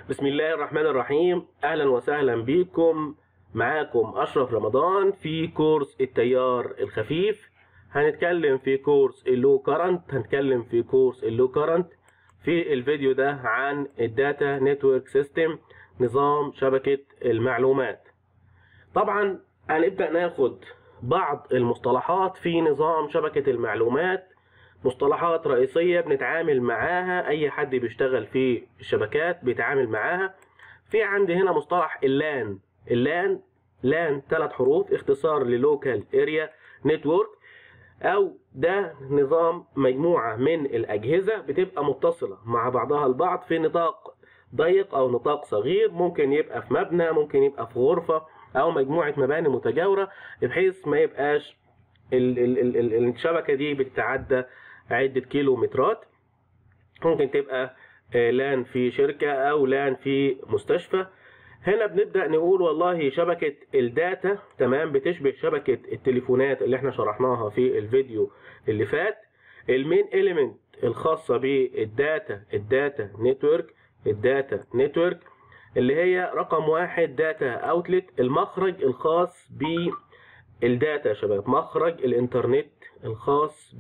بسم الله الرحمن الرحيم اهلا وسهلا بكم معاكم اشرف رمضان في كورس التيار الخفيف هنتكلم في كورس اللو كارنت هنتكلم في كورس اللو كارنت في الفيديو ده عن الداتا نتورك سيستم نظام شبكة المعلومات طبعا هنبدأ ناخد بعض المصطلحات في نظام شبكة المعلومات مصطلحات رئيسية بنتعامل معاها أي حد بيشتغل في الشبكات بيتعامل معاها في عندي هنا مصطلح اللان اللان لان ثلاث حروف اختصار للوكال اريا نتورك أو ده نظام مجموعة من الأجهزة بتبقى متصلة مع بعضها البعض في نطاق ضيق أو نطاق صغير ممكن يبقى في مبنى ممكن يبقى في غرفة أو مجموعة مباني متجاورة بحيث ما يبقاش ال ال ال ال الشبكة دي بتتعدى عدة كيلومترات ممكن تبقى لان في شركة أو لان في مستشفى هنا بنبدأ نقول والله شبكة الداتا تمام بتشبه شبكة التليفونات اللي احنا شرحناها في الفيديو اللي فات المين إليمنت الخاصة بالداتا الداتا نتورك الداتا نتورك اللي هي رقم واحد داتا اوتلت المخرج الخاص بالداتا يا شباب مخرج الانترنت الخاص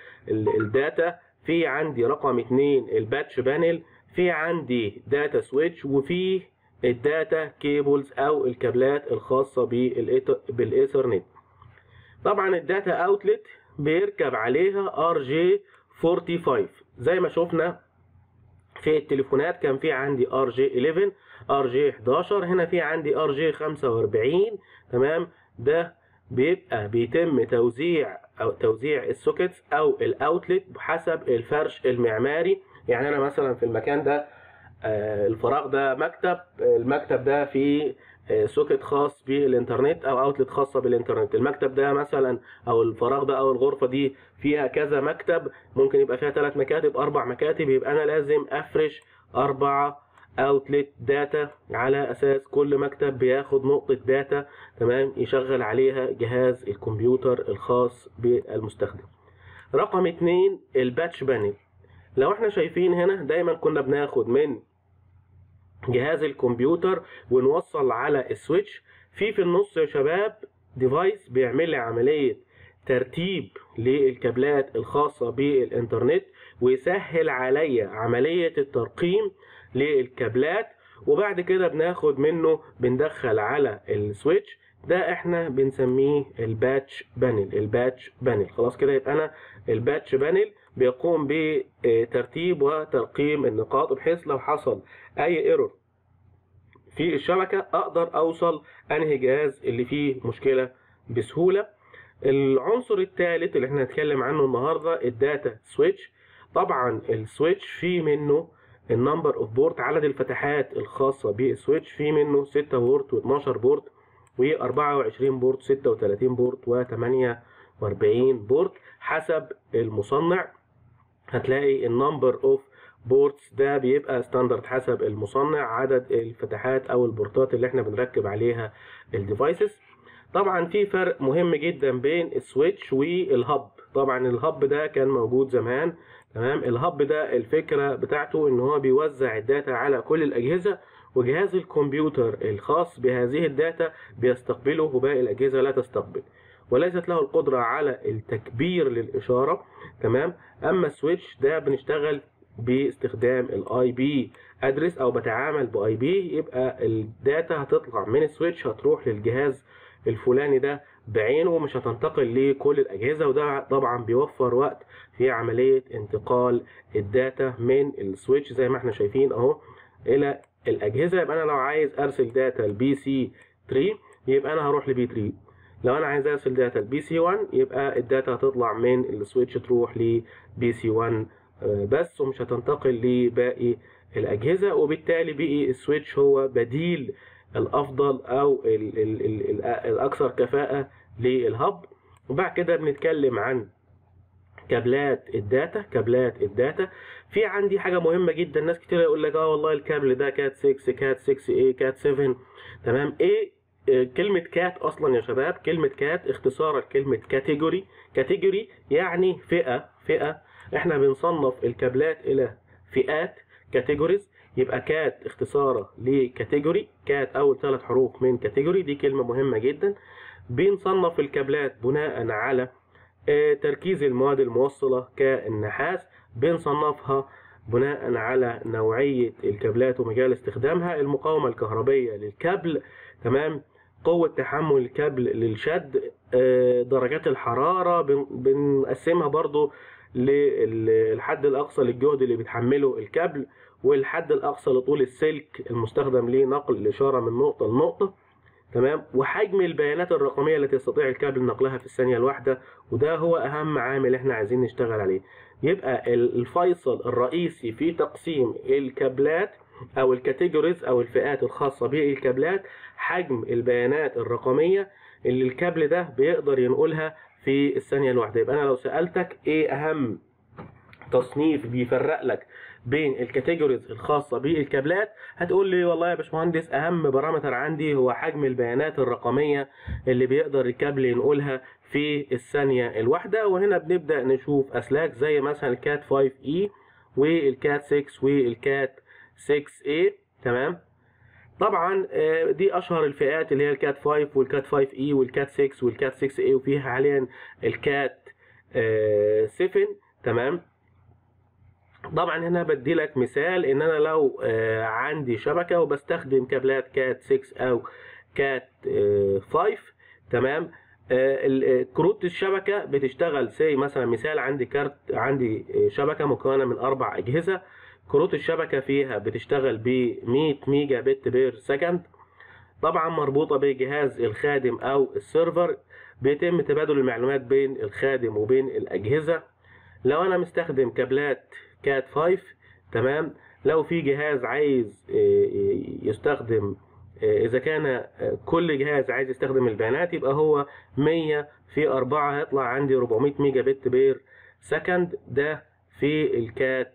بالداتا في عندي رقم اتنين الباتش بانل في عندي داتا سويتش وفي الداتا كيبلز او الكابلات الخاصة بالايثرنت طبعا الداتا اوتلت بيركب عليها ار جي 45 زي ما شفنا في التليفونات كان في عندي ار جي 11 ار جي 11 هنا في عندي ار جي 45 تمام ده بيبقى بيتم توزيع او توزيع السوكيتس او الاوتلت بحسب الفرش المعماري يعني انا مثلا في المكان ده الفراغ ده مكتب المكتب ده فيه سوكت خاص بالانترنت او اوتلت خاصه بالانترنت المكتب ده مثلا او الفراغ ده او الغرفه دي فيها كذا مكتب ممكن يبقى فيها ثلاث مكاتب اربع مكاتب يبقى انا لازم افرش اربعه اوتلت داتا على اساس كل مكتب بياخد نقطه داتا تمام يشغل عليها جهاز الكمبيوتر الخاص بالمستخدم رقم اتنين الباتش بانل لو احنا شايفين هنا دايما كنا بناخد من جهاز الكمبيوتر ونوصل على السويتش في في النص يا شباب ديفايس بيعمل لي عملية ترتيب للكابلات الخاصة بالإنترنت ويسهل عليا عملية الترقيم للكابلات وبعد كده بناخد منه بندخل على السويتش ده احنا بنسميه الباتش بانل الباتش بانل خلاص كده يبقى انا الباتش بانل بيقوم بترتيب وترقيم النقاط بحيث لو حصل اي ايرور في الشبكة اقدر اوصل انهي جهاز اللي فيه مشكلة بسهولة العنصر الثالث اللي احنا هنتكلم عنه النهاردة الداتا سويتش طبعا السويتش فيه منه النمبر اوف بورت عدد الفتحات الخاصة بالسويتش فيه منه 6 بورت و12 بورت و24 بورت 36 بورت و48 بورت حسب المصنع هتلاقي النمبر اوف بورتس ده بيبقى ستاندرد حسب المصنع عدد الفتحات او البورتات اللي احنا بنركب عليها الديفايسز طبعا في فرق مهم جدا بين السويتش والهب طبعا الهب ده كان موجود زمان تمام الهب ده الفكره بتاعته ان هو بيوزع الداتا على كل الاجهزه وجهاز الكمبيوتر الخاص بهذه الداتا بيستقبله وباقي الاجهزه لا تستقبل وليست له القدرة على التكبير للإشارة تمام أما السويتش ده بنشتغل باستخدام الاي بي ادرس او بتعامل باي بي يبقى الداتا هتطلع من السويتش هتروح للجهاز الفلاني ده بعينه ومش هتنتقل لكل الاجهزه وده طبعا بيوفر وقت في عمليه انتقال الداتا من السويتش زي ما احنا شايفين اهو الى الاجهزه يبقى انا لو عايز ارسل داتا البي سي 3 يبقى انا هروح لبي 3 لو انا عايز ارسل داتا البي سي 1 يبقى الداتا هتطلع من السويتش تروح لبي سي 1 بس ومش هتنتقل لباقي الاجهزه وبالتالي بقي السويتش هو بديل الافضل او ال ال ال ال الاكثر كفاءه للهب وبعد كده بنتكلم عن كابلات الداتا كابلات الداتا في عندي حاجه مهمه جدا ناس كتير يقول لك اه والله الكابل ده كات 6 كات 6 اي كات 7 تمام ايه كلمة كات أصلا يا شباب كلمة كات اختصارا كلمة كاتيجوري كاتيجوري يعني فئة فئة احنا بنصنف الكابلات إلى فئات كاتيجوريز يبقى كات اختصارة لكاتيجوري كات أول ثلاث حروف من كاتيجوري دي كلمة مهمة جدا بنصنف الكابلات بناء على آه، تركيز المواد الموصلة كالنحاس بنصنفها بناء على نوعية الكابلات ومجال استخدامها المقاومة الكهربية للكابل تمام قوة تحمل الكابل للشد آه، درجات الحرارة بن- بنقسمها برضو للحد الأقصى للجهد اللي بيتحمله الكابل والحد الأقصى لطول السلك المستخدم لنقل الإشارة من نقطة لنقطة تمام وحجم البيانات الرقمية التي يستطيع الكابل نقلها في الثانية الواحدة وده هو أهم عامل احنا عايزين نشتغل عليه يبقى ال- الفيصل الرئيسي في تقسيم الكابلات أو الكاتيجوريز أو الفئات الخاصة بالكابلات حجم البيانات الرقمية اللي الكابل ده بيقدر ينقلها في الثانية الواحدة يبقى أنا لو سألتك إيه أهم تصنيف بيفرق لك بين الكاتيجوريز الخاصة بالكابلات هتقول لي والله يا باشمهندس أهم بارامتر عندي هو حجم البيانات الرقمية اللي بيقدر الكابل ينقلها في الثانية الواحدة وهنا بنبدأ نشوف أسلاك زي مثلا الكات 5E والكات 6 والكات 6A تمام طبعا آه، دي اشهر الفئات اللي هي الكات 5 والكات 5 اي والكات 6 والكات 6 اي وفيها حاليا الكات آه، 7 تمام طبعا هنا بدي لك مثال ان انا لو آه، عندي شبكه وبستخدم كابلات كات 6 او كات آه، 5 تمام آه، ال- آه، كروت الشبكه بتشتغل زي مثلا مثال عندي كارت عندي آه، شبكه مكونه من اربع اجهزه كروت الشبكه فيها بتشتغل ب 100 ميجا بت بير سكند طبعا مربوطه بجهاز الخادم او السيرفر بيتم تبادل المعلومات بين الخادم وبين الاجهزه لو انا مستخدم كابلات كات 5 تمام لو في جهاز عايز آه، يستخدم آه، اذا كان آه، كل جهاز عايز يستخدم البيانات يبقى هو 100 في 4 هيطلع عندي 400 ميجا بت بير سكند ده في الكات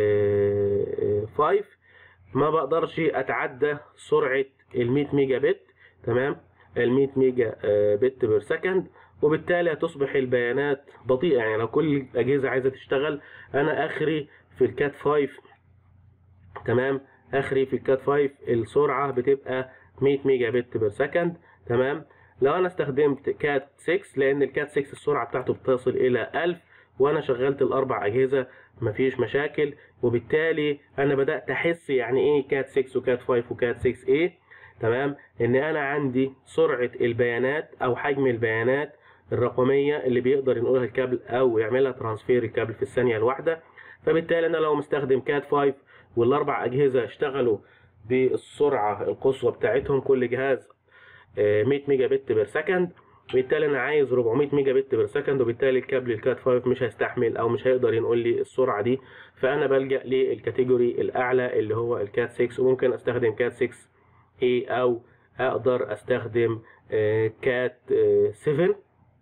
5 ما بقدرش اتعدى سرعة ال 100 ميجا بت تمام ال 100 ميجا آه، بت بير سكند وبالتالي هتصبح البيانات بطيئة يعني لو كل الأجهزة عايزة تشتغل أنا آخري في الكات 5 تمام آخري في الكات 5 السرعة بتبقى 100 ميجا بت بير سكند تمام لو أنا استخدمت كات 6 لأن الكات 6 السرعة بتاعته بتصل إلى 1000 وأنا شغلت الأربع أجهزة مفيش مشاكل وبالتالي أنا بدأت أحس يعني إيه كات 6 وكات 5 وكات 6 a تمام ان انا عندي سرعة البيانات او حجم البيانات الرقمية اللي بيقدر ينقلها الكابل او يعملها ترانسفير الكابل في الثانية الواحدة فبالتالي انا لو مستخدم كات 5 والاربع اجهزة اشتغلوا بالسرعة القصوى بتاعتهم كل جهاز آه، 100 ميجا بت بير سكند بالتالي انا عايز 400 ميجا بت بير سكند وبالتالي الكابل الكات 5 مش هيستحمل او مش هيقدر ينقل لي السرعه دي فانا بلجا للكاتيجوري الاعلى اللي هو الكات 6 وممكن استخدم كات 6 A او اقدر استخدم آه، كات آه، 7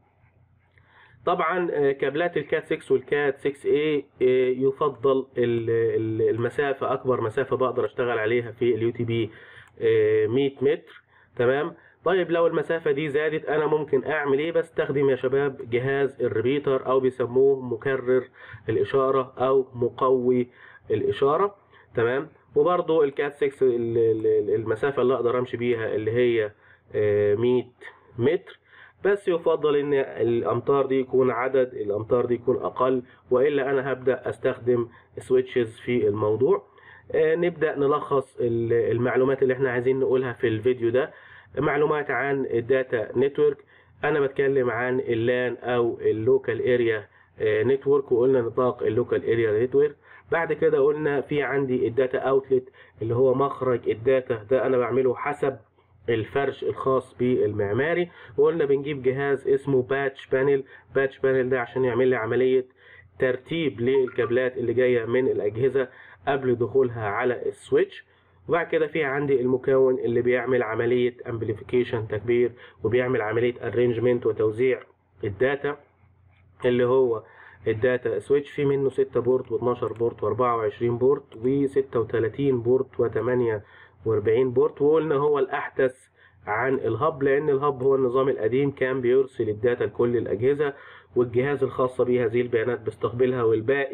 طبعا آه، كابلات الكات 6 والكات 6 a آه، يفضل ال- ال- المسافه اكبر مسافه بقدر اشتغل عليها في اليو تي بي 100 متر تمام طيب لو المسافة دي زادت أنا ممكن أعمل إيه بستخدم يا شباب جهاز الريبيتر أو بيسموه مكرر الإشارة أو مقوي الإشارة تمام وبرضو الكات 6 ال- ال- المسافة اللي أقدر أمشي بيها اللي هي آه، 100 متر بس يفضل ان الامتار دي يكون عدد الامتار دي يكون اقل والا انا هبدا استخدم سويتشز في الموضوع آه، نبدا نلخص ال- المعلومات اللي احنا عايزين نقولها في الفيديو ده معلومات عن الداتا نتورك انا بتكلم عن اللان او اللوكال اريا نتورك وقلنا نطاق اللوكال اريا نتورك بعد كده قلنا في عندي الداتا اوتلت اللي هو مخرج الداتا ده انا بعمله حسب الفرش الخاص بالمعماري وقلنا بنجيب جهاز اسمه باتش بانل باتش بانل ده عشان يعمل لي عملية ترتيب للكابلات اللي جاية من الأجهزة قبل دخولها على السويتش وبعد كده في عندي المكون اللي بيعمل عملية امبليفيكيشن تكبير وبيعمل عملية ارينجمنت وتوزيع الداتا اللي هو الداتا سويتش في منه 6 بورت و12 بورت و24 بورت و36 بورت و48 بورت وقلنا هو الأحدث عن الهب لأن الهب هو النظام القديم كان بيرسل الداتا لكل الأجهزة والجهاز الخاصة بيه هذه البيانات بيستقبلها والباقي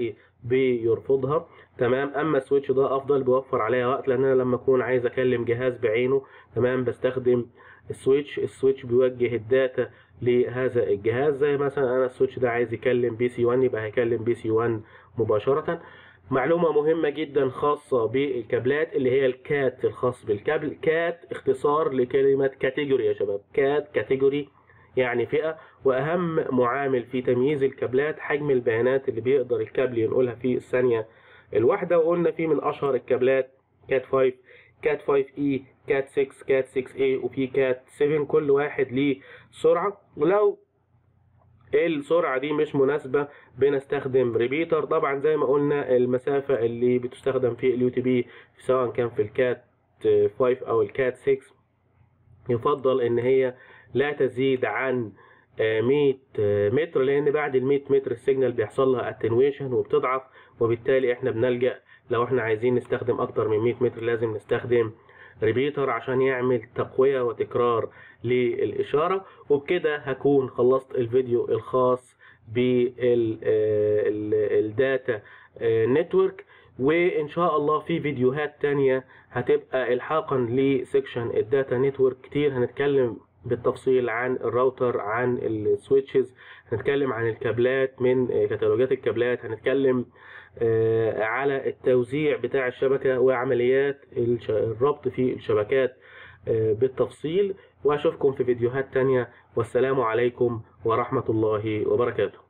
بيرفضها تمام اما السويتش ده افضل بيوفر عليا وقت لان انا لما اكون عايز اكلم جهاز بعينه تمام بستخدم السويتش السويتش بيوجه الداتا لهذا الجهاز زي مثلا انا السويتش ده عايز يكلم بي سي 1 يبقى هيكلم بي سي 1 مباشرة معلومة مهمة جدا خاصة بالكابلات اللي هي الكات الخاص بالكابل كات اختصار لكلمة كاتيجوري يا شباب كات كاتيجوري يعني فئة وأهم معامل في تمييز الكابلات حجم البيانات اللي بيقدر الكابل ينقلها في الثانية الواحدة وقلنا في من أشهر الكابلات كات 5 كات 5 اي كات 6 كات 6 اي وفي كات 7 كل واحد ليه سرعة ولو السرعة دي مش مناسبة بنستخدم ريبيتر طبعا زي ما قلنا المسافة اللي بتستخدم في اليو تي بي سواء كان في الكات 5 او الكات 6 يفضل ان هي لا تزيد عن 100 متر لان بعد ال 100 متر السيجنال بيحصل لها اتنويشن وبتضعف وبالتالي احنا بنلجأ لو احنا عايزين نستخدم اكتر من 100 متر لازم نستخدم ريبيتر عشان يعمل تقوية وتكرار للإشارة وبكده هكون خلصت الفيديو الخاص بالداتا نتورك وإن شاء الله في فيديوهات تانية هتبقى إلحاقا لسكشن الداتا نتورك كتير هنتكلم بالتفصيل عن الراوتر عن السويتشز هنتكلم عن الكابلات من كتالوجات الكابلات هنتكلم على التوزيع بتاع الشبكة وعمليات الربط في الشبكات بالتفصيل واشوفكم في فيديوهات تانية والسلام عليكم ورحمة الله وبركاته